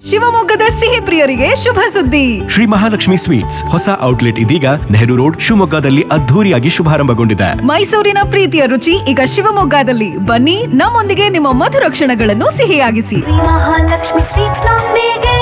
ಶಿವಮೊಗ್ಗದ ಸಿಹಿ ಪ್ರಿಯರಿಗೆ ಶುಭ ಸುದ್ದಿ ಶ್ರೀ ಮಹಾಲಕ್ಷ್ಮಿ ಸ್ವೀಟ್ಸ್ ಹೊಸ ಔಟ್ಲೆಟ್ ಇದೀಗ ನೆಹರು ರೋಡ್ ಶಿವಮೊಗ್ಗದಲ್ಲಿ ಅದ್ಧೂರಿಯಾಗಿ ಶುಭಾರಂಭಗೊಂಡಿದೆ ಮೈಸೂರಿನ ಪ್ರೀತಿಯ ರುಚಿ ಈಗ ಶಿವಮೊಗ್ಗದಲ್ಲಿ ಬನ್ನಿ ನಮ್ಮೊಂದಿಗೆ ನಿಮ್ಮ ಮಧುರ ಕ್ಷಣಗಳನ್ನು ಸಿಹಿಯಾಗಿಸಿ ಮಹಾಲಕ್ಷ್ಮಿ ಸ್ವೀಟ್ಸ್ ನೊಂದಿಗೆ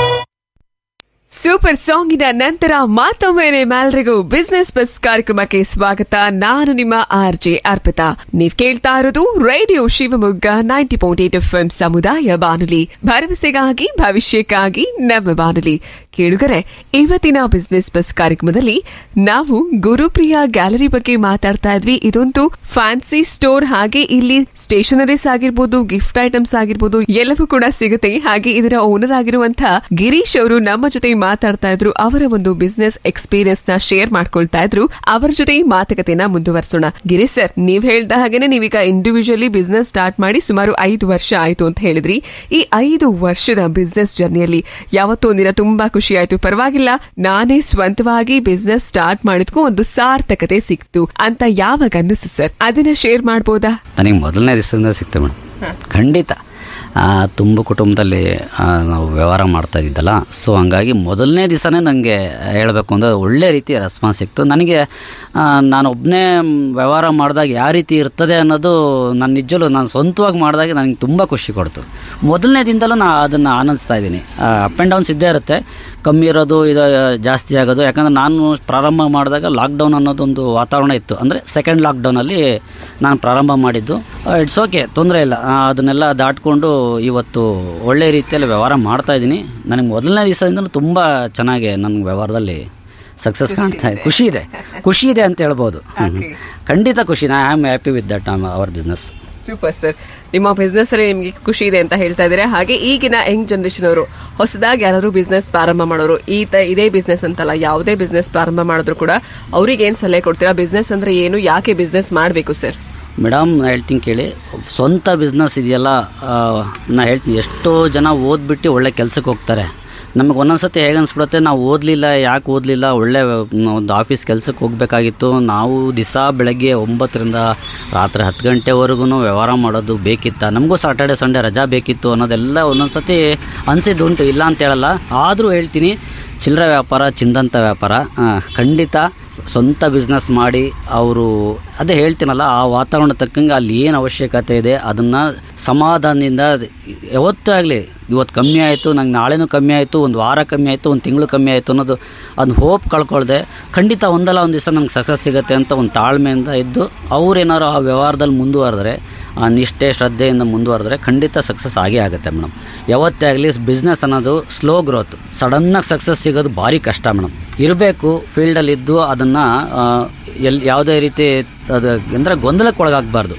ಸೂಪರ್ ಸಾಂಗಿನ ನಂತರ ಮತ್ತೊಮ್ಮೆ ನಿಮ್ಮೆಲ್ಲರಿಗೂ ಬಿಸ್ನೆಸ್ ಬಸ್ ಕಾರ್ಯಕ್ರಮಕ್ಕೆ ಸ್ವಾಗತ ನಾನು ನಿಮ್ಮ ಆರ್ ಜೆ ಅರ್ಪಿತಾ ನೀವ್ ಕೇಳ್ತಾ ಇರೋದು radio Shivamogga ninety point eight F ಸಮುದಾಯ ಬಾನುಲಿ ಭರವಸೆಗಾಗಿ ಭವಿಷ್ಯಕ್ಕಾಗಿ ನಮ್ಮ ಬಾನುಲಿ ಕೇಳುಗರೆ ಇವತ್ತಿನ ಬಿಸ್ನೆಸ್ ಬಸ್ ಕಾರ್ಯಕ್ರಮದಲ್ಲಿ ನಾವು ಗುರುಪ್ರಿಯ ಗ್ಯಾಲರಿ ಬಗ್ಗೆ ಮಾತಾಡ್ತಾ ಇದ್ವಿ ಇದೊಂದು ಫ್ಯಾನ್ಸಿ ಸ್ಟೋರ್ ಹಾಗೆ ಇಲ್ಲಿ ಸ್ಟೇಷನರೀಸ್ ಆಗಿರ್ಬೋದು ಗಿಫ್ಟ್ ಐಟಮ್ಸ್ ಆಗಿರ್ಬೋದು ಎಲ್ಲವೂ ಕೂಡ ಸಿಗುತ್ತೆ ಹಾಗೆ ಇದರ ಓನರ್ ಆಗಿರುವಂತಹ ಗಿರೀಶ್ ಅವರು ನಮ್ಮ ಜೊತೆ ಮಾತಾಡ್ತಾ ಇದ್ರು ಅವರ ಒಂದು ಬಿಸ್ನೆಸ್ ಎಕ್ಸ್ಪೀರಿಯನ್ಸ್ ನ ಶೇರ್ ಮಾಡ್ಕೊಳ್ತಾ ಇದ್ರು ಅವರ ಜೊತೆ ಈ ಮಾತುಕತೆನ ಮುಂದುವರ್ಸೋಣ ಗಿರೀಶ್ ಸರ್ ನೀವ್ ಹೇಳ್ದ ಹಾಗೇನೆ ನೀವೀಗ ಇಂಡಿವಿಜುವಲಿ ಬಿಸ್ನೆಸ್ ಸ್ಟಾರ್ಟ್ ಮಾಡಿ ಸುಮಾರು ಐದು ವರ್ಷ ಆಯ್ತು ಅಂತ ಹೇಳಿದ್ರಿ ಈ ಐದು ವರ್ಷದ ಬಿಸ್ನೆಸ್ ಜರ್ನಿಯಲ್ಲಿ ಯಾವತ್ತೂ ಒಂದಿನ ತುಂಬಾ ಖುಷಿ ಆಯ್ತು ಪರವಾಗಿಲ್ಲ ನಾನೇ ಸ್ವಂತವಾಗಿ ಬಿಸ್ನೆಸ್ ಸ್ಟಾರ್ಟ್ ಮಾಡಿದ್ಕೂ ಒಂದು ಸಾರ್ಥಕತೆ ಸಿಕ್ತು ಅಂತ ಯಾವಾಗ ಅನ್ನಿಸ್ತು ಸರ್ ಅದನ್ನ ಶೇರ್ ಮಾಡ್ಬೋದಾ ನನಗೆ ಮೊದಲನೇ ದಿವಸದಿಂದ ಸಿಕ್ತು ಮೇಡಮ್ ಖಂಡಿತ ಆ, ತುಂಬ ಕುಟುಂಬದಲ್ಲಿ ಆ, ನಾವು ವ್ಯವಹಾರ ಮಾಡ್ತಾ ಇದ್ದಿದ್ದಲ್ಲ ಸೊ ಹಂಗಾಗಿ ಮೊದಲನೇ ದಿವಸನೇ ನನಗೆ ಹೇಳಬೇಕು ಅಂದರೆ ಒಳ್ಳೆ ರೀತಿಯ ರೆಸ್ಪಾನ್ಸ್ ಸಿಕ್ತು ನನಗೆ ಆ, ನಾನು ಒಬ್ಬನೇ ವ್ಯವಹಾರ ಮಾಡಿದಾಗ ಯಾವ ರೀತಿ ಇರ್ತದೆ ಅನ್ನೋದು ನಾನು ನಿಜವಲ್ಲೂ ನಾನು ಸ್ವಂತವಾಗಿ ಮಾಡಿದಾಗ ನನಗೆ ತುಂಬ ಖುಷಿ ಕೊಡ್ತು ಮೊದಲನೇ ದಿನದಲ್ಲೂ ನಾನು ಅದನ್ನು ಆನಂದಿಸ್ತಾ ಇದ್ದೀನಿ ಅಪ್ ಆ್ಯಂಡ್ ಡೌನ್ಸ್ ಇದ್ದೇ ಇರುತ್ತೆ ಕಮ್ಮಿ ಇರೋದು ಇದು ಜಾಸ್ತಿ ಆಗೋದು ಯಾಕಂದರೆ ನಾನು ಪ್ರಾರಂಭ ಮಾಡಿದಾಗ ಲಾಕ್ಡೌನ್ ಅನ್ನೋದೊಂದು ವಾತಾವರಣ ಇತ್ತು ಅಂದರೆ ಸೆಕೆಂಡ್ ಲಾಕ್ಡೌನಲ್ಲಿ ನಾನು ಪ್ರಾರಂಭ ಮಾಡಿದ್ದು ಇಟ್ಸ್ ಓಕೆ ತೊಂದರೆ ಇಲ್ಲ ಆ, ಅದನ್ನೆಲ್ಲ ದಾಟ್ಕೊಂಡು ಇವತ್ತು ಒಳ್ಳೆ ರೀತಿಯಲ್ಲಿ ವ್ಯವಹಾರ ಮಾಡ್ತಾ ಇದ್ದೀನಿ ನನಗೆ ಮೊದಲನೇ ದಿವಸದಿಂದಲೂ ತುಂಬ ಚೆನ್ನಾಗಿ ನನ್ನ ವ್ಯವಹಾರದಲ್ಲಿ ಸಕ್ಸಸ್ ಕಾಣ್ತಾ ಇದೆ ಖುಷಿ ಇದೆ ಖುಷಿ ಇದೆ ಅಂತ ಹೇಳ್ಬೋದು ಹ್ಮ್. ಖಂಡಿತ ಖುಷಿ ನಾ I am happy with that our business super sir ನಿಮ್ಮ ಬಿಸ್ನೆಸ್ ಅಲ್ಲಿ ನಿಮಗೆ ಖುಷಿ ಇದೆ ಅಂತ ಹೇಳ್ತಾ ಇದ್ದಾರೆ ಹಾಗೆ ಈಗಿನ ಯಂಗ್ ಜನರೇಷನ್ ಅವರು ಹೊಸದಾಗಿ ಯಾರಾದ್ರು ಬಿಸ್ನೆಸ್ ಪ್ರಾರಂಭ ಮಾಡೋರು ಈ ತ- ಇದೇ ಬಿಸ್ನೆಸ್ ಅಂತಲ್ಲ ಯಾವುದೇ ಬಿಸ್ನೆಸ್ ಪ್ರಾರಂಭ ಮಾಡಿದ್ರು ಕೂಡ ಅವ್ರಿಗೆ ಏನ್ ಸಲಹೆ ಕೊಡ್ತೀರಾ ಬಿಸ್ನೆಸ್ ಅಂದ್ರೆ ಏನು ಯಾಕೆ ಬಿಸ್ನೆಸ್ ಮಾಡಬೇಕು ಸರ್ ಮೇಡಮ್ ನಾ ಹೇಳ್ತೀನಿ ಕೇಳಿ ಸ್ವಂತ ಬಿಸ್ನೆಸ್ ಇದೆಯಲ್ಲ ಆ, ನಾ ಹೇಳ್ತೀನಿ ಎಷ್ಟೋ ಜನ ಓದ್ಬಿಟ್ಟು ಒಳ್ಳೆ ಕೆಲಸಕ್ಕೆ ಹೋಗ್ತಾರೆ ನಮಗೆ ಒಂದೊಂದು ಸತಿ ಹೇಗೆ ಅನ್ಸ್ಬಿಡುತ್ತೆ ನಾವು ಓದಲಿಲ್ಲ ಯಾಕೆ ಓದಲಿಲ್ಲ ಒಳ್ಳೆ ಒಂದು ಆಫೀಸ್ ಕೆಲಸಕ್ಕೆ ಹೋಗಬೇಕಾಗಿತ್ತು ನಾವು ದಿವಸ ಬೆಳಗ್ಗೆ ಒಂಬತ್ತರಿಂದ ರಾತ್ರಿ ಹತ್ತು ಗಂಟೆವರೆಗೂ ವ್ಯವಹಾರ ಮಾಡೋದು ಬೇಕಿತ್ತ ನಮಗೂ ಸಾಟರ್ಡೆ ಸಂಡೇ ರಜಾ ಬೇಕಿತ್ತು ಅನ್ನೋದೆಲ್ಲ ಒಂದೊಂದು ಸತಿ ಅನಿಸಿದ್ದುಂಟು ಇಲ್ಲ ಅಂತ ಹೇಳಲ್ಲ ಆದರೂ ಹೇಳ್ತೀನಿ ಚಿಲ್ಲರೆ ವ್ಯಾಪಾರ ಚಿಂದಂತ ವ್ಯಾಪಾರ ಆ, ಖಂಡಿತ ಸ್ವಂತ ಬಿಸ್ನೆಸ್ ಮಾಡಿ ಅವರು ಅದೇ ಹೇಳ್ತೀನಲ್ಲ ಆ ವಾತಾವರಣ ತಕ್ಕಂಗೆ ಅಲ್ಲಿ ಏನು ಅವಶ್ಯಕತೆ ಇದೆ ಅದನ್ನು ಸಮಾಧಾನದಿಂದ ಯಾವತ್ತೇ ಆಗಲಿ ಇವತ್ತು ಕಮ್ಮಿ ಆಯಿತು ನಂಗೆ ನಾಳೆನೂ ಕಮ್ಮಿ ಆಯಿತು ಒಂದು ವಾರ ಕಮ್ಮಿ ಆಯಿತು ಒಂದು ತಿಂಗಳು ಕಮ್ಮಿ ಆಯಿತು ಅನ್ನೋದು ಅದನ್ನ ಹೋಪ್ ಕಳ್ಕೊಳ್ದೆ ಖಂಡಿತ ಒಂದಲ್ಲ ಒಂದು ದಿವಸ ನಂಗೆ ಸಕ್ಸಸ್ ಸಿಗುತ್ತೆ ಅಂತ ಒಂದು ತಾಳ್ಮೆಯಿಂದ ಇದ್ದು ಅವ್ರೇನಾದ್ರು ಆ ವ್ಯವಹಾರದಲ್ಲಿ ಮುಂದುವರೆದ್ರೆ ಆ ನಿಷ್ಠೆ ಶ್ರದ್ಧೆಯಿಂದ ಮುಂದುವರೆದ್ರೆ ಖಂಡಿತ ಸಕ್ಸಸ್ ಆಗೇ ಆಗುತ್ತೆ ಮೇಡಮ್ ಯಾವತ್ತೇ ಆಗಲಿ ಬಿಸ್ನೆಸ್ ಅನ್ನೋದು ಸ್ಲೋ ಗ್ರೋತ್ ಸಡನ್ನಾಗಿ ಸಕ್ಸಸ್ ಸಿಗೋದು ಭಾರಿ ಕಷ್ಟ ಮೇಡಮ್ ಇರಬೇಕು ಫೀಲ್ಡಲ್ಲಿದ್ದು ಅದನ್ನು ಎಲ್ಲಿ ಯಾವುದೇ ರೀತಿ ಅದು ಅಂದರೆ ಗೊಂದಲಕ್ಕೆ ಒಳಗಾಗಬಾರ್ದು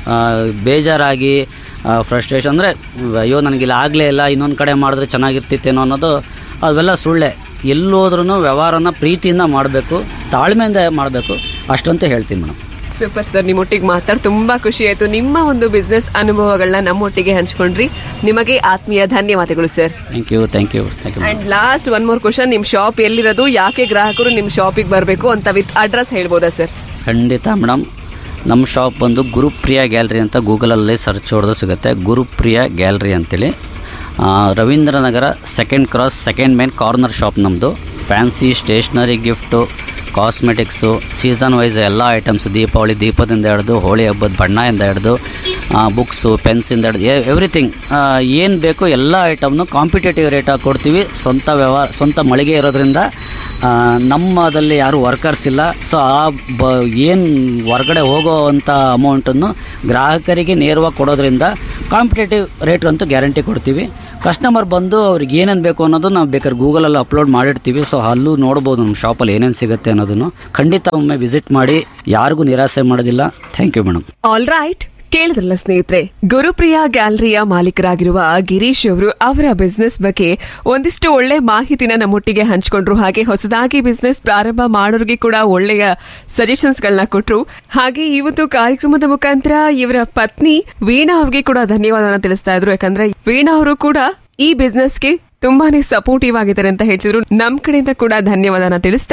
ಬೇಜಾರಾಗಿ ಫ್ರಸ್ಟ್ರೇಷನ್ ಅಂದರೆ ಅಯ್ಯೋ ನನಗಿಲ್ಲ ಆಗಲೇ ಇಲ್ಲ ಇನ್ನೊಂದು ಕಡೆ ಮಾಡಿದ್ರೆ ಚೆನ್ನಾಗಿರ್ತಿತ್ತೇನೋ ಅನ್ನೋದು ಅವೆಲ್ಲ ಸುಳ್ಳೆ ಎಲ್ಲೋದ್ರೂ ವ್ಯವಹಾರನ ಪ್ರೀತಿಯಿಂದ ಮಾಡಬೇಕು ತಾಳ್ಮೆಯಿಂದ ಮಾಡಬೇಕು ಅಷ್ಟಂತ ಹೇಳ್ತೀನಿ ಮೇಡಮ್ ಸೂಪರ್ ಸರ್ ನಿಮ್ಮೊಟ್ಟಿಗೆ ಮಾತಾಡಿ ತುಂಬಾ ಖುಷಿ ಆಯ್ತು ನಿಮ್ಮ ಒಂದು ಬಿಸ್ನೆಸ್ ಅನುಭವಗಳನ್ನ ನಮ್ಮೊಟ್ಟಿಗೆ ಹಂಚ್ಕೊಂಡ್ರಿ ನಿಮಗೆ ಆತ್ಮೀಯ ಧನ್ಯವಾದಗಳು sir thank you thank you thank you and last one more question ನಿಮ್ ಶಾಪ್ ಎಲ್ಲಿರೋದು ಯಾಕೆ ಗ್ರಾಹಕರು ನಿಮ್ ಶಾಪಿಗೆ ಬರಬೇಕು ಅಂತ ವಿತ್ ಅಡ್ರೆಸ್ ಹೇಳ್ಬೋದಾ ಸರ್ ಖಂಡಿತ ಮೇಡಮ್ ನಮ್ಮ ಶಾಪ್ ಬಂದು ಗುರುಪ್ರಿಯ ಗ್ಯಾಲ್ರಿ ಅಂತ ಗೂಗಲಲ್ಲಿ ಸರ್ಚ್ ಹೊಡೆದು ಸಿಗುತ್ತೆ ಗುರುಪ್ರಿಯ ಗ್ಯಾಲ್ರಿ ಅಂತೇಳಿ ಆ, Ravindranagar second cross second main corner shop ನಮ್ಮದು fancy stationery gift cosmetics season wise ಎಲ್ಲ ಐಟಮ್ಸ್ ದೀಪಾವಳಿ ದೀಪದಿಂದ ಹಿಡಿದು ಹೋಳಿ ಹಬ್ಬದ ಬಣ್ಣದಿಂದ ಹಿಡಿದು ಬುಕ್ಸು ಪೆನ್ಸಿಂದ ಹಿಡಿದು ಎವ್ರಿಥಿಂಗ್ ಏನು ಬೇಕು ಎಲ್ಲ ಐಟಮ್ನು ಕಾಂಪಿಟೇಟಿವ್ ರೇಟಾಗಿ ಕೊಡ್ತೀವಿ ಸ್ವಂತ ವ್ಯವಹಾರ ಸ್ವಂತ ಮಳಿಗೆ ಇರೋದ್ರಿಂದ ಆ, ನಮ್ಮದಲ್ಲಿ ಯಾರು ವರ್ಕರ್ಸ್ ಇಲ್ಲ ಸೊ ಆ ಬ ಏನು ಹೊರಗಡೆ ಹೋಗೋವಂಥ ಅಮೌಂಟನ್ನು ಗ್ರಾಹಕರಿಗೆ ನೇರವಾಗಿ ಕೊಡೋದ್ರಿಂದ ಕಾಂಪಿಟೇಟಿವ್ ರೇಟ್ ಅಂತೂ ಗ್ಯಾರಂಟಿ ಕೊಡ್ತೀವಿ ಕಸ್ಟಮರ್ ಬಂದು ಅವ್ರಿಗೆ ಏನೇನು ಬೇಕು ಅನ್ನೋದು ನಾವು ಬೇಕಾದ್ರೆ ಗೂಗಲಲ್ಲಿ ಅಪ್ಲೋಡ್ ಮಾಡಿರ್ತೀವಿ ಸೊ ಅಲ್ಲೂ ನೋಡ್ಬೋದು ನಮ್ಮ ಶಾಪಲ್ಲಿ ಏನೇನು ಸಿಗುತ್ತೆ ಅನ್ನೋದನ್ನು ಖಂಡಿತ ಒಮ್ಮೆ ವಿಸಿಟ್ ಮಾಡಿ ಯಾರಿಗೂ ನಿರಾಸೆ ಮಾಡೋದಿಲ್ಲ thank you madam all right ಕೇಳಿದ್ರಲ್ಲ ಸ್ನೇಹಿತರೆ ಗುರುಪ್ರಿಯ ಗ್ಯಾಲರಿಯ ಮಾಲೀಕರಾಗಿರುವ ಗಿರೀಶ್ ಅವರು ಅವರ ಬಿಸ್ನೆಸ್ ಬಗ್ಗೆ ಒಂದಿಷ್ಟು ಒಳ್ಳೆ ಮಾಹಿತಿನ ನಮ್ಮೊಟ್ಟಿಗೆ ಹಂಚ್ಕೊಂಡ್ರು ಹಾಗೆ ಹೊಸದಾಗಿ ಬಿಸ್ನೆಸ್ ಪ್ರಾರಂಭ ಮಾಡೋರಿಗೆ ಕೂಡ ಒಳ್ಳೆಯ ಸಜೆಷನ್ಸ್ ಗಳನ್ನ ಕೊಟ್ರು ಹಾಗೆ ಇವತ್ತು ಕಾರ್ಯಕ್ರಮದ ಮುಖಾಂತರ ಇವರ ಪತ್ನಿ ವೀಣಾ ಅವ್ರಿಗೆ ಕೂಡ ಧನ್ಯವಾದನ ತಿಳಿಸ್ತಾ ಇದ್ರು ಯಾಕಂದ್ರೆ ವೀಣಾ ಅವರು ಕೂಡ ಈ ಬಿಸ್ನೆಸ್ಗೆ ತುಂಬಾನೇ ಸಪೋರ್ಟಿವ್ ಆಗಿದ್ದಾರೆ ಅಂತ ಹೇಳ್ತಿದ್ರು ನಮ್ ಕಡೆಯಿಂದ ಕೂಡ ಧನ್ಯವಾದನ ತಿಳಿಸ್ತಾ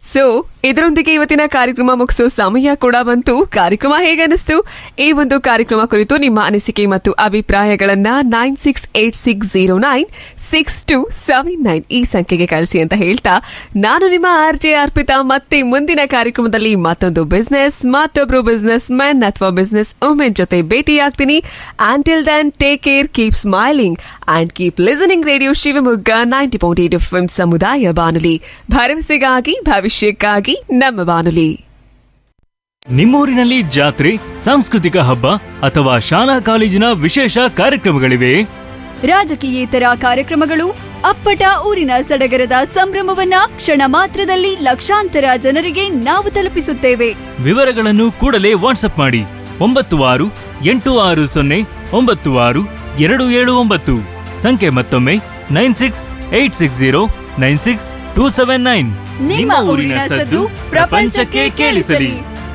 ಸೊ ಇದರೊಂದಿಗೆ ಇವತ್ತಿನ ಕಾರ್ಯಕ್ರಮ ಮುಗಿಸೋ ಸಮಯ ಕೂಡ ಬಂತು ಕಾರ್ಯಕ್ರಮ ಹೇಗನ್ನಿಸ್ತು ಈ ಒಂದು ಕಾರ್ಯಕ್ರಮ ಕುರಿತು ನಿಮ್ಮ ಅನಿಸಿಕೆ ಮತ್ತು ಅಭಿಪ್ರಾಯಗಳನ್ನ nine six eight six zero nine six two seven nine ಈ ಸಂಖ್ಯೆಗೆ ಕಳಿಸಿ ಅಂತ ಹೇಳ್ತಾ ನಾನು ನಿಮ್ಮ ಆರ್ ಜೆ ಅರ್ಪಿತಾ ಮತ್ತೆ ಮುಂದಿನ ಕಾರ್ಯಕ್ರಮದಲ್ಲಿ ಮತ್ತೊಂದು ಬಿಸ್ನೆಸ್ ಮತ್ತೊಬ್ರು ಬಿಸ್ನೆಸ್ ಮ್ಯಾನ್ ಅಥವಾ ಬಿಸ್ನೆಸ್ ವುಮೆನ್ ಜೊತೆ ಭೇಟಿಯಾಗ್ತೀನಿ until then take care keep smiling and keep listening radio Shivamogga ninety point eight F ಸಮುದಾಯ ಬಾನುಲಿ ಭರವಸೆಗಾಗಿ ಭವಿಷ್ಯಕ್ಕಾಗಿ ನಮ್ಮ ಬಾನುಲಿ ನಿಮ್ಮೂರಿನಲ್ಲಿ ಜಾತ್ರೆ ಸಾಂಸ್ಕೃತಿಕ ಹಬ್ಬ ಅಥವಾ ಶಾಲಾ ಕಾಲೇಜಿನ ವಿಶೇಷ ಕಾರ್ಯಕ್ರಮಗಳಿವೆ ರಾಜಕೀಯೇತರ ಕಾರ್ಯಕ್ರಮಗಳು ಅಪ್ಪಟ ಊರಿನ ಸಡಗರದ ಸಂಭ್ರಮವನ್ನ ಕ್ಷಣ ಮಾತ್ರದಲ್ಲಿ ಲಕ್ಷಾಂತರ ಜನರಿಗೆ ನಾವು ತಲುಪಿಸುತ್ತೇವೆ ವಿವರಗಳನ್ನು ಕೂಡಲೇ ವಾಟ್ಸಪ್ ಮಾಡಿ ಒಂಬತ್ತು ಆರು ಎಂಟು ಆರು ಸೊನ್ನೆ ಒಂಬತ್ತು ಆರು ಎರಡು ಏಳು ಒಂಬತ್ತು ಸಂಖ್ಯೆ ಮತ್ತೊಮ್ಮೆ nine six eight six zero nine six two seven nine ನಿಮ್ಮ ಊರಿನ ಸದ್ದು ಪ್ರಪಂಚಕ್ಕೆ ಕೇಳಿಸಲಿ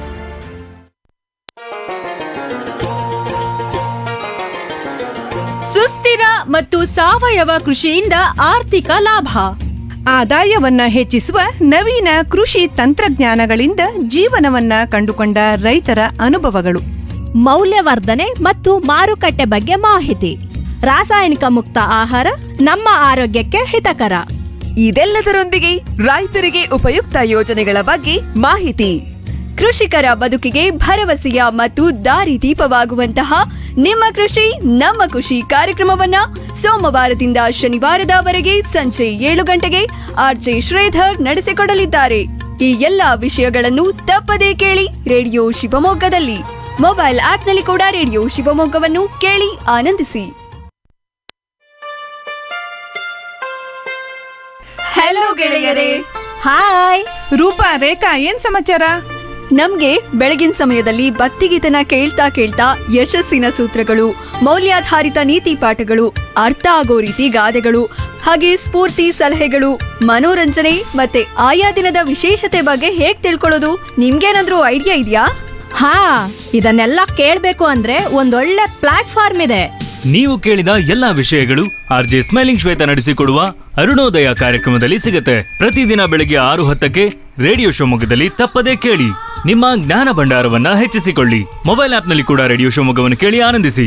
ಸುಸ್ಥಿರ ಮತ್ತು ಸಾವಯವ ಕೃಷಿಯಿಂದ ಆರ್ಥಿಕ ಲಾಭ ಆದಾಯವನ್ನ ಹೆಚ್ಚಿಸುವ ನವೀನ ಕೃಷಿ ತಂತ್ರಜ್ಞಾನಗಳಿಂದ ಜೀವನವನ್ನ ಕಂಡುಕೊಂಡ ರೈತರ ಅನುಭವಗಳು ಮೌಲ್ಯವರ್ಧನೆ ಮತ್ತು ಮಾರುಕಟ್ಟೆ ಬಗ್ಗೆ ಮಾಹಿತಿ ರಾಸಾಯನಿಕ ಮುಕ್ತ ಆಹಾರ ನಮ್ಮ ಆರೋಗ್ಯಕ್ಕೆ ಹಿತಕರ ಇದೆಲ್ಲದರೊಂದಿಗೆ ರೈತರಿಗೆ ಉಪಯುಕ್ತ ಯೋಜನೆಗಳ ಬಗ್ಗೆ ಮಾಹಿತಿ ಕೃಷಿಕರ ಬದುಕಿಗೆ ಭರವಸೆಯ ಮತ್ತು ದಾರಿದೀಪವಾಗುವಂತಹ ನಿಮ್ಮ ಕೃಷಿ ನಮ್ಮ ಖುಷಿ ಕಾರ್ಯಕ್ರಮವನ್ನ ಸೋಮವಾರದಿಂದ ಶನಿವಾರದವರೆಗೆ ಸಂಜೆ ಏಳು ಗಂಟೆಗೆ ಆರ್ಜೆ ಶ್ರೀಧರ್ ನಡೆಸಿಕೊಡಲಿದ್ದಾರೆ ಈ ಎಲ್ಲಾ ವಿಷಯಗಳನ್ನು ತಪ್ಪದೇ ಕೇಳಿ ರೇಡಿಯೋ ಶಿವಮೊಗ್ಗದಲ್ಲಿ ಮೊಬೈಲ್ ಆಪ್ನಲ್ಲಿ ಕೂಡ ರೇಡಿಯೋ ಶಿವಮೊಗ್ಗವನ್ನು ಕೇಳಿ ಆನಂದಿಸಿ ಹಲೋ ಗೆಳೆಯರೇ ಹಾಯ್ ರೂಪಾ ರೇಖಾ ಏನ್ ಸಮಾಚಾರ ನಮ್ಗೆ ಬೆಳಗಿನ ಸಮಯದಲ್ಲಿ ಭಕ್ತಿಗೀತನ ಕೇಳ್ತಾ ಕೇಳ್ತಾ ಯಶಸ್ಸಿನ ಸೂತ್ರಗಳು ಮೌಲ್ಯಾಧಾರಿತ ನೀತಿ ಪಾಠಗಳು ಅರ್ಥ ಆಗೋ ರೀತಿ ಗಾದೆಗಳು ಹಾಗೆ ಸ್ಫೂರ್ತಿ ಸಲಹೆಗಳು ಮನೋರಂಜನೆ ಮತ್ತೆ ಆಯಾ ದಿನದ ವಿಶೇಷತೆ ಬಗ್ಗೆ ಹೇಗ್ ತಿಳ್ಕೊಳ್ಳೋದು ನಿಮ್ಗೇನಾದ್ರೂ ಐಡಿಯಾ ಇದೆಯಾ ಹಾ ಇದನ್ನೆಲ್ಲ ಕೇಳ್ಬೇಕು ಅಂದ್ರೆ ಒಂದೊಳ್ಳೆ ಪ್ಲಾಟ್ಫಾರ್ಮ್ ಇದೆ ನೀವು ಕೇಳಿದ ಎಲ್ಲಾ ವಿಷಯಗಳು ಆರ್ ಜೆ ಸ್ಮೈಲಿಂಗ್ ಶ್ವೇತ ನಡೆಸಿಕೊಡುವ ಅರುಣೋದಯ ಕಾರ್ಯಕ್ರಮದಲ್ಲಿ ಸಿಗುತ್ತೆ ಪ್ರತಿದಿನ ಬೆಳಗ್ಗೆ ಆರು ಹತ್ತಕ್ಕೆ ರೇಡಿಯೋ ಶಿವಮೊಗ್ಗದಲ್ಲಿ ತಪ್ಪದೇ ಕೇಳಿ ನಿಮ್ಮ ಜ್ಞಾನ ಭಂಡಾರವನ್ನ ಹೆಚ್ಚಿಸಿಕೊಳ್ಳಿ ಮೊಬೈಲ್ ಆಪ್ನಲ್ಲಿ ಕೂಡ ರೇಡಿಯೋ ಶಿವಮೊಗ್ಗವನ್ನು ಕೇಳಿ ಆನಂದಿಸಿ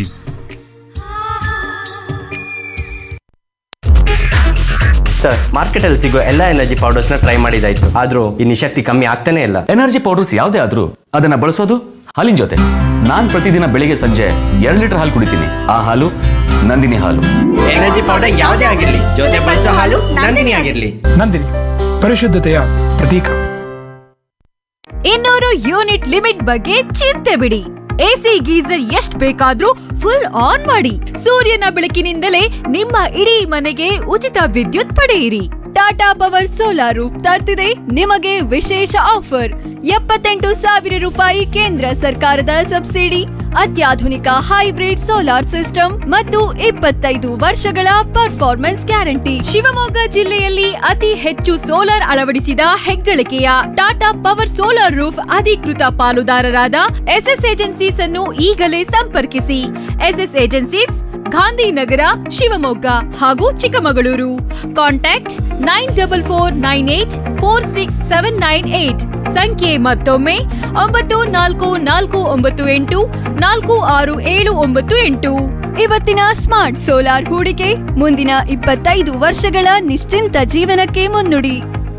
ಸರ್ ಮಾರ್ಕೆಟಲ್ಲಿ ಸಿಗೋ ಎಲ್ಲ ಎನರ್ಜಿ ಪೌಡರ್ಸ್ನ ಟ್ರೈ ಮಾಡಿದಾಯ್ತು ಆದ್ರೂ ಈ ನಿಶಕ್ತಿ ಕಮ್ಮಿ ಆಗ್ತಾನೆ ಇಲ್ಲ ಎನರ್ಜಿ ಪೌಡರ್ಸ್ ಯಾವುದೇ ಆದ್ರೂ ಅದನ್ನ ಬಳಸೋದು ಹಾಲಿನ ಜೊತೆ ನಾನ್ ಪ್ರತಿದಿನ ಬೆಳಿಗ್ಗೆ ಸಂಜೆ ಎರಡು ಲೀಟರ್ ಹಾಲು ಕುಡಿತೀನಿ ಆ ಹಾಲು ನಂದಿನಿ ಹಾಲು ಎನರ್ಜಿ ಪೌಡರ್ ಯಾವುದೇ ಆಗಿರ್ಲಿ ಜೊತೆ ಬಳಸೋ ಹಾಲು ನಂದಿನಿ ಆಗಿರ್ಲಿ ನಂದಿನಿ ಪರಿಶುದ್ಧತೆಯ ಪ್ರತೀಕ ಇನ್ನೂರು ಯೂನಿಟ್ ಲಿಮಿಟ್ ಬಗ್ಗೆ ಚಿಂತೆ ಬಿಡಿ ಎಸಿ ಗೀಸರ್ ಎಷ್ಟ್ ಬೇಕಾದ್ರೂ ಫುಲ್ ಆನ್ ಮಾಡಿ ಸೂರ್ಯನ ಬೆಳಕಿನಿಂದಲೇ ನಿಮ್ಮ ಇಡೀ ಮನೆಗೆ ಉಚಿತ ವಿದ್ಯುತ್ ಪಡೆಯಿರಿ ಟಾಟಾ ಪವರ್ ಸೋಲಾರ್ ರೂಫ್ ತರ್ತಿದೆ ನಿಮಗೆ ವಿಶೇಷ ಆಫರ್ ಎಪ್ಪತ್ತೆಂಟು ಸಾವಿರ ರೂಪಾಯಿ ಕೇಂದ್ರ ಸರ್ಕಾರದ ಸಬ್ಸಿಡಿ ಅತ್ಯಾಧುನಿಕ ಹೈಬ್ರಿಡ್ ಸೋಲಾರ್ ಸಿಸ್ಟಮ್ ಮತ್ತು ಇಪ್ಪತ್ತೈದು ವರ್ಷಗಳ ಪರ್ಫಾರ್ಮೆನ್ಸ್ ಗ್ಯಾರಂಟಿ ಶಿವಮೊಗ್ಗ ಜಿಲ್ಲೆಯಲ್ಲಿ ಅತಿ ಹೆಚ್ಚು ಸೋಲಾರ್ ಅಳವಡಿಸಿದ ಹೆಗ್ಗಳಿಕೆಯ ಟಾಟಾ ಪವರ್ ಸೋಲಾರ್ ರೂಫ್ ಅಧಿಕೃತ ಪಾಲುದಾರರಾದ ಎಸ್ಎಸ್ ಏಜೆನ್ಸೀಸ್ ಅನ್ನು ಈಗಲೇ ಸಂಪರ್ಕಿಸಿ ಎಸ್ಎಸ್ ಏಜೆನ್ಸೀಸ್ ಗಾಂಧಿನಗರ ಶಿವಮೊಗ್ಗ ಹಾಗೂ Chikkamagaluru contact nine double four nine eight four six seven nine eight ಸಂಖ್ಯೆ ಮತ್ತೊಮ್ಮೆ ಒಂಬತ್ತು ನಾಲ್ಕು ನಾಲ್ಕು ಒಂಬತ್ತು ಎಂಟು ನಾಲ್ಕು ಆರು ಏಳು ಒಂಬತ್ತು ಎಂಟು ಇವತ್ತಿನ ಸ್ಮಾರ್ಟ್ ಸೋಲಾರ್ ಹೂಡಿಕೆ ಮುಂದಿನ ಇಪ್ಪತ್ತೈದು ವರ್ಷಗಳ ನಿಶ್ಚಿಂತ ಜೀವನಕ್ಕೆ ಮುನ್ನುಡಿ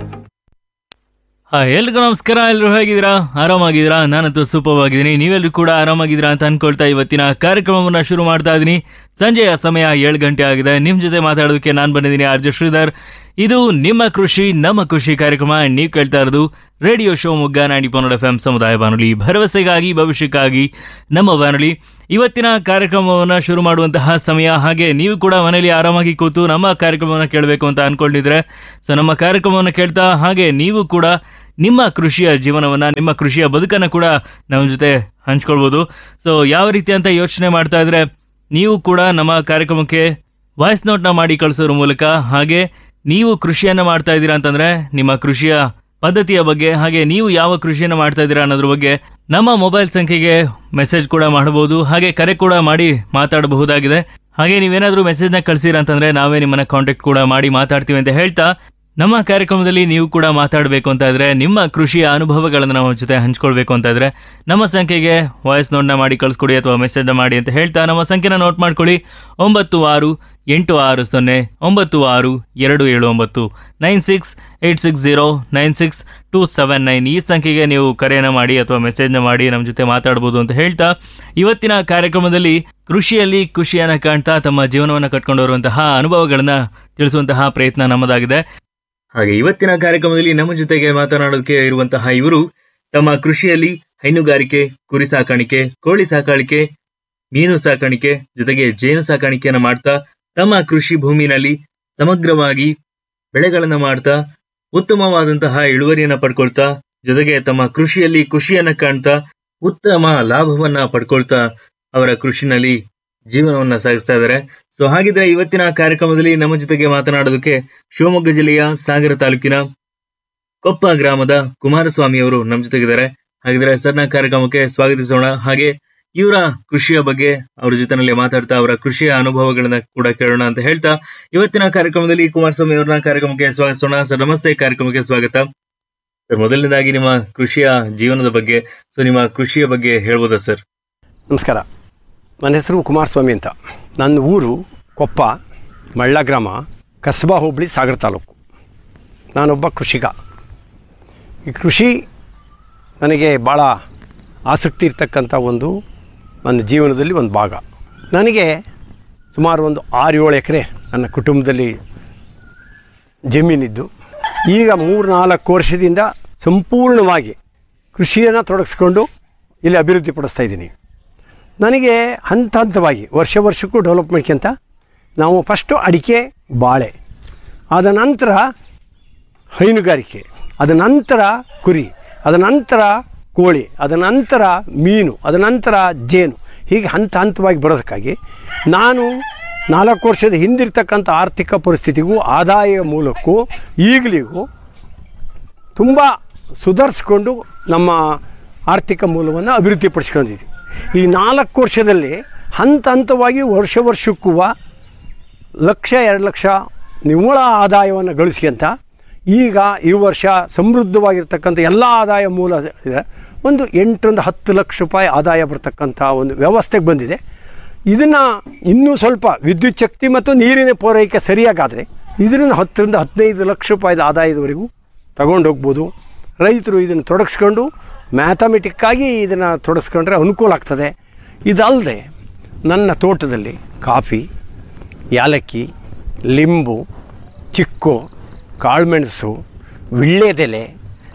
ಹಾ ಎಲ್ರಿಗೂ ನಮಸ್ಕಾರ ಎಲ್ಲರೂ ಹೇಗಿದ್ದೀರಾ ಆರಾಮಾಗಿದ್ದೀರಾ ನಾನಂತೂ ಸೂಪರ್ ಆಗಿದ್ದೀನಿ ನೀವೆಲ್ಲರೂ ಕೂಡ ಆರಾಮಾಗಿದ್ದೀರಾ ಅಂತ ಅನ್ಕೊಳ್ತಾ ಇವತ್ತಿನ ಕಾರ್ಯಕ್ರಮವನ್ನ ಶುರು ಮಾಡ್ತಾ ಇದ್ದೀನಿ ಸಂಜೆಯ ಸಮಯ ಏಳು ಗಂಟೆ ಆಗಿದೆ ನಿಮ್ಮ ಜೊತೆ ಮಾತಾಡೋದಕ್ಕೆ ನಾನು ಬಂದಿದ್ದೀನಿ ಆರ್ ಜೆ ಶ್ರೀಧರ್ ಇದು ನಿಮ್ಮ ಕೃಷಿ ನಮ್ಮ ಖುಷಿ ಕಾರ್ಯಕ್ರಮ ನೀವು ಕೇಳ್ತಾ ಇರೋದು ರೇಡಿಯೋ ಶಿವಮೊಗ್ಗ ನಾಡಿ ಪನ್ನಡ ಎಫ್ ಎಂ ಸಮುದಾಯ ಬಾನುಲಿ ಭರವಸೆಗಾಗಿ ಭವಿಷ್ಯಕ್ಕಾಗಿ ನಮ್ಮ ಬಾನುಲಿ ಇವತ್ತಿನ ಕಾರ್ಯಕ್ರಮವನ್ನು ಶುರು ಮಾಡುವಂತಹ ಸಮಯ ಹಾಗೆ ನೀವು ಕೂಡ ಮನೆಯಲ್ಲಿ ಆರಾಮಾಗಿ ಕೂತು ನಮ್ಮ ಕಾರ್ಯಕ್ರಮವನ್ನು ಕೇಳಬೇಕು ಅಂತ ಅನ್ಕೊಂಡಿದ್ರೆ ಸೊ ನಮ್ಮ ಕಾರ್ಯಕ್ರಮವನ್ನು ಕೇಳ್ತಾ ಹಾಗೆ ನೀವು ಕೂಡ ನಿಮ್ಮ ಕೃಷಿಯ ಜೀವನವನ್ನು ನಿಮ್ಮ ಕೃಷಿಯ ಬದುಕನ್ನು ಕೂಡ ನಮ್ಮ ಜೊತೆ ಹಂಚ್ಕೊಳ್ಬೋದು ಸೊ ಯಾವ ರೀತಿ ಅಂತ ಯೋಚನೆ ಮಾಡ್ತಾ ಇದ್ರೆ ನೀವು ಕೂಡ ನಮ್ಮ ಕಾರ್ಯಕ್ರಮಕ್ಕೆ ವಾಯ್ಸ್ ನೋಟ್ನ ಮಾಡಿ ಕಳಿಸೋದ್ರ ಮೂಲಕ ಹಾಗೆ ನೀವು ಕೃಷಿಯನ್ನು ಮಾಡ್ತಾ ಇದ್ದೀರಾ ಅಂತಂದ್ರೆ ನಿಮ್ಮ ಕೃಷಿಯ ಪದ್ಧತಿಯ ಬಗ್ಗೆ ಹಾಗೆ ನೀವು ಯಾವ ಕೃಷಿಯನ್ನು ಮಾಡ್ತಾ ಇದ್ದೀರಾ ಅನ್ನೋದ್ರ ಬಗ್ಗೆ ನಮ್ಮ ಮೊಬೈಲ್ ಸಂಖ್ಯೆಗೆ ಮೆಸೇಜ್ ಕೂಡ ಮಾಡಬಹುದು ಹಾಗೆ ಕರೆ ಕೂಡ ಮಾಡಿ ಮಾತಾಡಬಹುದಾಗಿದೆ ಹಾಗೆ ನೀವೇನಾದರೂ ಮೆಸೇಜ್ನ ಕಳಿಸಿರ ಅಂತಂದ್ರೆ ನಾವೇ ನಿಮ್ಮನ್ನ ಕಾಂಟ್ಯಾಕ್ಟ್ ಕೂಡ ಮಾಡಿ ಮಾತಾಡ್ತೀವಿ ಅಂತ ಹೇಳ್ತಾ ನಮ್ಮ ಕಾರ್ಯಕ್ರಮದಲ್ಲಿ ನೀವು ಕೂಡ ಮಾತಾಡಬೇಕು ಅಂತ ಇದ್ರೆ ನಿಮ್ಮ ಕೃಷಿಯ ಅನುಭವಗಳನ್ನು ನಮ್ಮ ಜೊತೆ ಹಂಚ್ಕೊಳ್ಬೇಕು ಅಂತ ಇದ್ರೆ ನಮ್ಮ ಸಂಖ್ಯೆಗೆ ವಾಯ್ಸ್ ನೋಟ್ನ ಮಾಡಿ ಕಳಿಸ್ಕೊಡಿ ಅಥವಾ ಮೆಸೇಜ್ನ ಮಾಡಿ ಅಂತ ಹೇಳ್ತಾ ನಮ್ಮ ಸಂಖ್ಯೆನ ನೋಟ್ ಮಾಡ್ಕೊಳ್ಳಿ ಒಂಬತ್ತು ಆರು ಎಂಟು ಆರು ಸೊನ್ನೆ ಒಂಬತ್ತು ಆರು ಎರಡು ಏಳು ಒಂಬತ್ತು nine six eight six zero nine six two seven nine ಈ ಸಂಖ್ಯೆಗೆ ನೀವು ಕರೆಯನ್ನು ಮಾಡಿ ಅಥವಾ ಮೆಸೇಜ್ನ ಮಾಡಿ ನಮ್ಮ ಜೊತೆ ಮಾತಾಡ್ಬೋದು ಅಂತ ಹೇಳ್ತಾ ಇವತ್ತಿನ ಕಾರ್ಯಕ್ರಮದಲ್ಲಿ ಕೃಷಿಯಲ್ಲಿ ಖುಷಿಯನ್ನು ಕಾಣ್ತಾ ತಮ್ಮ ಜೀವನವನ್ನು ಕಟ್ಕೊಂಡು ಬರುವಂತಹ ಅನುಭವಗಳನ್ನು ತಿಳಿಸುವಂತಹ ಪ್ರಯತ್ನ ನಮ್ಮದಾಗಿದೆ ಹಾಗೆ ಇವತ್ತಿನ ಕಾರ್ಯಕ್ರಮದಲ್ಲಿ ನಮ್ಮ ಜೊತೆಗೆ ಮಾತನಾಡೋದಕ್ಕೆ ಇರುವಂತಹ ಇವರು ತಮ್ಮ ಕೃಷಿಯಲ್ಲಿ ಹೈನುಗಾರಿಕೆ ಕುರಿ ಸಾಕಾಣಿಕೆ ಕೋಳಿ ಸಾಕಾಣಿಕೆ ಮೀನು ಸಾಕಾಣಿಕೆ ಜೊತೆಗೆ ಜೇನು ಸಾಕಾಣಿಕೆಯನ್ನ ಮಾಡ್ತಾ ತಮ್ಮ ಕೃಷಿ ಭೂಮಿನಲ್ಲಿ ಸಮಗ್ರವಾಗಿ ಬೆಳೆಗಳನ್ನ ಮಾಡ್ತಾ ಉತ್ತಮವಾದಂತಹ ಇಳುವರಿಯನ್ನ ಪಡ್ಕೊಳ್ತಾ ಜೊತೆಗೆ ತಮ್ಮ ಕೃಷಿಯಲ್ಲಿ ಖುಷಿಯನ್ನ ಕಾಣ್ತಾ ಉತ್ತಮ ಲಾಭವನ್ನ ಪಡ್ಕೊಳ್ತಾ ಅವರ ಕೃಷಿನಲ್ಲಿ ಜೀವನವನ್ನ ಸಾಗಿಸ್ತಾ ಇದ್ದಾರೆ ಸೊ ಹಾಗಿದ್ರೆ ಇವತ್ತಿನ ಕಾರ್ಯಕ್ರಮದಲ್ಲಿ ನಮ್ಮ ಜೊತೆಗೆ ಮಾತನಾಡೋದಕ್ಕೆ ಶಿವಮೊಗ್ಗ ಜಿಲ್ಲೆಯ ಸಾಗರ ತಾಲೂಕಿನ ಕೊಪ್ಪ ಗ್ರಾಮದ ಕುಮಾರಸ್ವಾಮಿ ಅವರು ನಮ್ಮ ಜೊತೆಗಿದ್ದಾರೆ ಹಾಗಿದ್ರೆ ಸರ್ನ ಕಾರ್ಯಕ್ರಮಕ್ಕೆ ಸ್ವಾಗತಿಸೋಣ ಹಾಗೆ ಇವರ ಕೃಷಿಯ ಬಗ್ಗೆ ಅವ್ರ ಜೊತೆನಲ್ಲಿ ಮಾತಾಡ್ತಾ ಅವರ ಕೃಷಿಯ ಅನುಭವಗಳನ್ನ ಕೂಡ ಕೇಳೋಣ ಅಂತ ಹೇಳ್ತಾ ಇವತ್ತಿನ ಕಾರ್ಯಕ್ರಮದಲ್ಲಿ ಕುಮಾರಸ್ವಾಮಿ ಅವರನ್ನ ಕಾರ್ಯಕ್ರಮಕ್ಕೆ ಸ್ವಾಗತಿಸೋಣ ಸರ್ ನಮಸ್ತೆ ಕಾರ್ಯಕ್ರಮಕ್ಕೆ ಸ್ವಾಗತ ಸರ್ ಮೊದಲನೇದಾಗಿ ನಿಮ್ಮ ಕೃಷಿಯ ಜೀವನದ ಬಗ್ಗೆ ಸೊ ನಿಮ್ಮ ಕೃಷಿಯ ಬಗ್ಗೆ ಹೇಳ್ಬೋದಾ ಸರ್ ನಮಸ್ಕಾರ ನನ್ನ ಹೆಸರು ಕುಮಾರಸ್ವಾಮಿ ಅಂತ ನನ್ನ ಊರು ಕೊಪ್ಪ ಮಳ್ಳ ಗ್ರಾಮ ಕಸಬಾ ಹೋಬಳಿ ಸಾಗರ ತಾಲೂಕು ನಾನೊಬ್ಬ ಕೃಷಿಕ ಈ ಕೃಷಿ ನನಗೆ ಭಾಳ ಆಸಕ್ತಿ ಇರ್ತಕ್ಕಂಥ ಒಂದು ನನ್ನ ಜೀವನದಲ್ಲಿ ಒಂದು ಭಾಗ ನನಗೆ ಸುಮಾರು ಒಂದು ಆರು ಏಳು ಎಕರೆ ನನ್ನ ಕುಟುಂಬದಲ್ಲಿ ಜಮೀನಿದ್ದು ಈಗ ಮೂರು ನಾಲ್ಕು ವರ್ಷದಿಂದ ಸಂಪೂರ್ಣವಾಗಿ ಕೃಷಿಯನ್ನು ತೊಡಗಿಸ್ಕೊಂಡು ಇಲ್ಲಿ ಅಭಿವೃದ್ಧಿ ಪಡಿಸ್ತಾ ಇದ್ದೀನಿ ನನಗೆ ಹಂತ ಹಂತವಾಗಿ ವರ್ಷ ವರ್ಷಕ್ಕೂ ಡೆವಲಪ್ ಮಾಡ್ಕೊಂತ ನಾವು ಫಸ್ಟು ಅಡಿಕೆ ಬಾಳೆ ಆದ ನಂತರ ಹೈನುಗಾರಿಕೆ ಅದ ನಂತರ ಕುರಿ ಅದ ನಂತರ ಕೋಳಿ ಅದ ನಂತರ ಮೀನು ಅದ ನಂತರ ಜೇನು ಹೀಗೆ ಹಂತ ಹಂತವಾಗಿ ಬರೋದಕ್ಕಾಗಿ ನಾನು ನಾಲ್ಕು ವರ್ಷದ ಹಿಂದಿರ್ತಕ್ಕಂಥ ಆರ್ಥಿಕ ಪರಿಸ್ಥಿತಿಗೂ ಆದಾಯ ಮೂಲಕ್ಕೂ ಈಗಲಿಗೂ ತುಂಬ ಸುಧಾರಿಸ್ಕೊಂಡು ನಮ್ಮ ಆರ್ಥಿಕ ಮೂಲವನ್ನು ಅಭಿವೃದ್ಧಿಪಡಿಸ್ಕೊಂಡಿದ್ದೀವಿ ಈ ನಾಲ್ಕು ವರ್ಷದಲ್ಲಿ ಹಂತ ಹಂತವಾಗಿ ವರ್ಷ ವರ್ಷಕ್ಕೂ ಲಕ್ಷ ಎರಡು ಲಕ್ಷ ನಿವ್ವಳ ಆದಾಯವನ್ನು ಗಳಿಸ್ಕೊಂತ ಈಗ ಈ ವರ್ಷ ಸಮೃದ್ಧವಾಗಿರ್ತಕ್ಕಂಥ ಎಲ್ಲ ಆದಾಯ ಮೂಲ ಇದೆ ಒಂದು ಎಂಟರಿಂದ ಹತ್ತು ಲಕ್ಷ ರೂಪಾಯಿ ಆದಾಯ ಬರ್ತಕ್ಕಂಥ ಒಂದು ವ್ಯವಸ್ಥೆಗೆ ಬಂದಿದೆ ಇದನ್ನು ಇನ್ನೂ ಸ್ವಲ್ಪ ವಿದ್ಯುತ್ ಶಕ್ತಿ ಮತ್ತು ನೀರಿನ ಪೂರೈಕೆ ಸರಿಯಾಗಾದರೆ ಇದರಿಂದ ಹತ್ತರಿಂದ ಹದಿನೈದು ಲಕ್ಷ ರೂಪಾಯಿದ ಆದಾಯದವರೆಗೂ ತಗೊಂಡು ಹೋಗ್ಬೋದು ರೈತರು ಇದನ್ನು ತೊಡಗಿಸ್ಕೊಂಡು ಮ್ಯಾಥಮೆಟಿಕ್ಕಾಗಿ ಇದನ್ನು ತೊಡಗಿಸ್ಕೊಂಡ್ರೆ ಅನುಕೂಲ ಆಗ್ತದೆ ಇದಲ್ಲದೆ ನನ್ನ ತೋಟದಲ್ಲಿ ಕಾಫಿ ಯಾಲಕ್ಕಿ ಲಿಂಬು ಚಿಕ್ಕು ಕಾಳುಮೆಣಸು ವಿಳ್ಳೆದೆಲೆ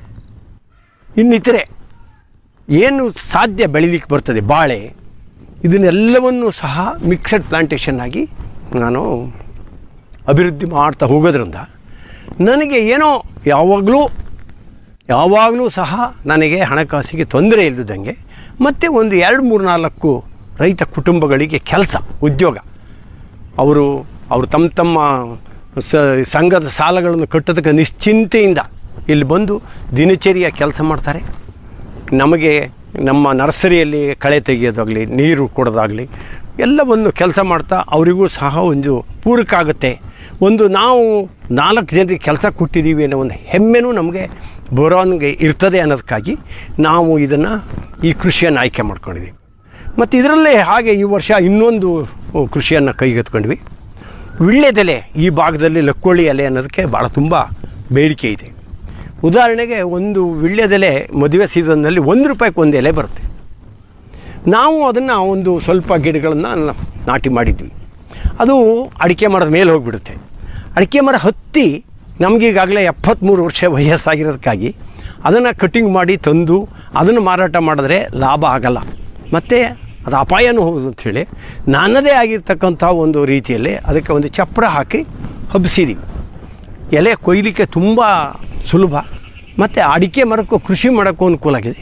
ಇನ್ನಿತರೆ ಏನು ಸಾಧ್ಯ ಬೆಳಿಲಿಕ್ಕೆ ಬರ್ತದೆ ಬಾಳೆ ಇದನ್ನೆಲ್ಲವನ್ನು ಸಹ ಮಿಕ್ಸಡ್ ಪ್ಲಾಂಟೇಷನ್ ಆಗಿ ನಾನು ಅಭಿವೃದ್ಧಿ ಮಾಡ್ತಾ ಹೋಗೋದ್ರಿಂದ ನನಗೆ ಏನೋ ಯಾವಾಗಲೂ ಯಾವಾಗಲೂ ಸಹ ನನಗೆ ಹಣಕಾಸಿಗೆ ತೊಂದರೆ ಇಲ್ಲದಂಗೆ ಮತ್ತು ಒಂದು ಎರಡು ಮೂರು ನಾಲ್ಕು ರೈತ ಕುಟುಂಬಗಳಿಗೆ ಕೆಲಸ ಉದ್ಯೋಗ ಅವರು ಅವರು ತಮ್ಮ ತಮ್ಮ ಸ ಸಂಘದ ಸಾಲಗಳನ್ನು ಕಟ್ಟೋದಕ್ಕೆ ನಿಶ್ಚಿಂತೆಯಿಂದ ಇಲ್ಲಿ ಬಂದು ದಿನಚರಿಯ ಕೆಲಸ ಮಾಡ್ತಾರೆ ನಮಗೆ ನಮ್ಮ ನರ್ಸರಿಯಲ್ಲಿ ಕಳೆ ತೆಗೆಯೋದಾಗಲಿ ನೀರು ಕೊಡೋದಾಗಲಿ ಎಲ್ಲವನ್ನು ಕೆಲಸ ಮಾಡ್ತಾ ಅವರಿಗೂ ಸಹ ಒಂದು ಪೂರಕ ಆಗುತ್ತೆ ಒಂದು ನಾವು ನಾಲ್ಕು ಜನರಿಗೆ ಕೆಲಸ ಕೊಟ್ಟಿದ್ದೀವಿ ಅನ್ನೋ ಒಂದು ಹೆಮ್ಮೆನೂ ನಮಗೆ ಬರೋನ್ಗೆ ಇರ್ತದೆ ಅನ್ನೋದಕ್ಕಾಗಿ ನಾವು ಇದನ್ನು ಈ ಕೃಷಿಯನ್ನು ಆಯ್ಕೆ ಮಾಡ್ಕೊಂಡಿದ್ದೀವಿ ಮತ್ತು ಇದರಲ್ಲೇ ಹಾಗೆ ಈ ವರ್ಷ ಇನ್ನೊಂದು ಕೃಷಿಯನ್ನು ಕೈಗೆತ್ಕೊಂಡ್ವಿ ವಿಳ್ಳೆದೆಲೆ ಈ ಭಾಗದಲ್ಲಿ ಲಕ್ಕೊಳ್ಳಿ ಎಲೆ ಅನ್ನೋದಕ್ಕೆ ಭಾಳ ತುಂಬ ಬೇಡಿಕೆ ಇದೆ ಉದಾಹರಣೆಗೆ ಒಂದು ವಿಳ್ಳೆದೆಲೆ ಮದುವೆ ಸೀಸನ್ನಲ್ಲಿ ಒಂದು ರೂಪಾಯಿಗೆ ಒಂದು ಎಲೆ ಬರುತ್ತೆ ನಾವು ಅದನ್ನು ಒಂದು ಸ್ವಲ್ಪ ಗಿಡಗಳನ್ನು ನಾಟಿ ಮಾಡಿದ್ವಿ ಅದು ಅಡಿಕೆ ಮರದ ಮೇಲೆ ಹೋಗಿಬಿಡುತ್ತೆ ಅಡಿಕೆ ಮರ ಹತ್ತಿ ನಮಗೀಗಾಗಲೇ ಎಪ್ಪತ್ತ್ಮೂರು ವರ್ಷ ವಯಸ್ಸಾಗಿರೋದಕ್ಕಾಗಿ ಅದನ್ನು ಕಟ್ಟಿಂಗ್ ಮಾಡಿ ತಂದು ಅದನ್ನು ಮಾರಾಟ ಮಾಡಿದ್ರೆ ಲಾಭ ಆಗಲ್ಲ ಮತ್ತು ಅದು ಅಪಾಯನೂ ಹೌದು ಅಂಥೇಳಿ ನನ್ನದೇ ಆಗಿರ್ತಕ್ಕಂಥ ಒಂದು ರೀತಿಯಲ್ಲಿ ಅದಕ್ಕೆ ಒಂದು ಚಪ್ಪರ ಹಾಕಿ ಹಬ್ಬಿಸಿದ್ದೀವಿ ಎಲೆ ಕೊಯ್ಲಿಕ್ಕೆ ತುಂಬ ಸುಲಭ ಮತ್ತು ಅಡಿಕೆ ಮರಕ್ಕೂ ಕೃಷಿ ಮಾಡೋಕ್ಕೂ ಅನುಕೂಲ ಆಗಿದೆ